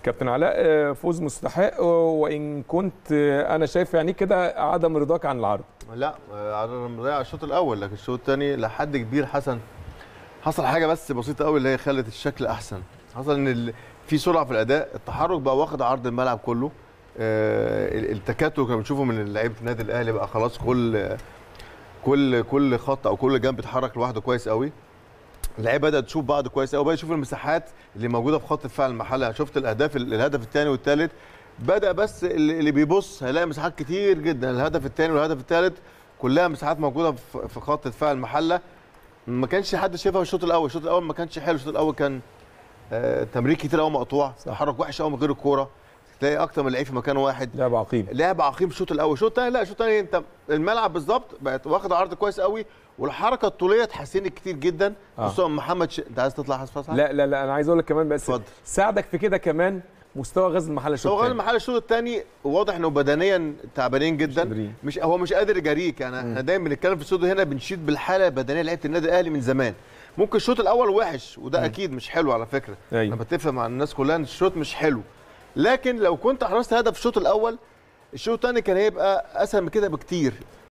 كابتن علاء آه، فوز مستحق وان كنت آه، انا شايف يعني كده عدم رضاك عن العرض لا آه، على مضيع الشوط الاول لكن الشوط الثاني لحد كبير حسن حصل حاجه بس بسيطه قوي اللي هي خلت الشكل احسن حصل ان ال- في سرعه في الاداء التحرك بقى واخد عرض الملعب كله آه، ال- التكاتك اللي بنشوفه من لعيبه النادي الاهلي بقى خلاص كل كل كل خط او كل جنب بيتحرك لوحده كويس قوي اللعيبه بدات تشوف بعض كويس قوي بقى يشوف المساحات اللي موجوده في خط دفاع المحله شفت الاهداف الهدف الثاني والثالث بدا بس اللي اللي بيبص هيلاقي مساحات كتير جدا الهدف الثاني والهدف الثالث كلها مساحات موجوده في في خط دفاع المحله ما كانش حد شايفها في الشوط الاول الشوط الاول ما كانش حلو الشوط الاول كان آه تمرير كتير قوي مقطوع تحرك وحش قوي من غير الكوره تلاقي اكتر من لعيب في مكان واحد لعب عقيم لعب عقيم الشوط الاول الشوط الثاني لا الشوط الثاني انت الملعب بالظبط بقت واخد عرض كويس قوي والحركه الطوليه اتحسنت كتير جدا آه. خصوصا محمد ش... انت عايز تطلع حسن فتحي لا لا لا انا عايز اقول لك كمان بس اتفضل. ساعدك في كده كمان مستوى غزل المحله الشوط هو غالب التاني. المحل الشوط الثاني واضح انه بدنيا تعبانين جدا قادرين. مش هو مش قادر يجاريك يعني احنا دايما بنتكلم في الصوت هنا بنشيد بالحاله البدنيه لعيبه النادي الاهلي من زمان ممكن الشوط الاول وحش وده اكيد مش حلو على فكره أيوة. انا بتفق مع الناس كلها ان الشوط مش حلو لكن لو كنت حرزت هدف الشوط الاول الشوط الثاني كان هيبقى اسهل من كده بكتير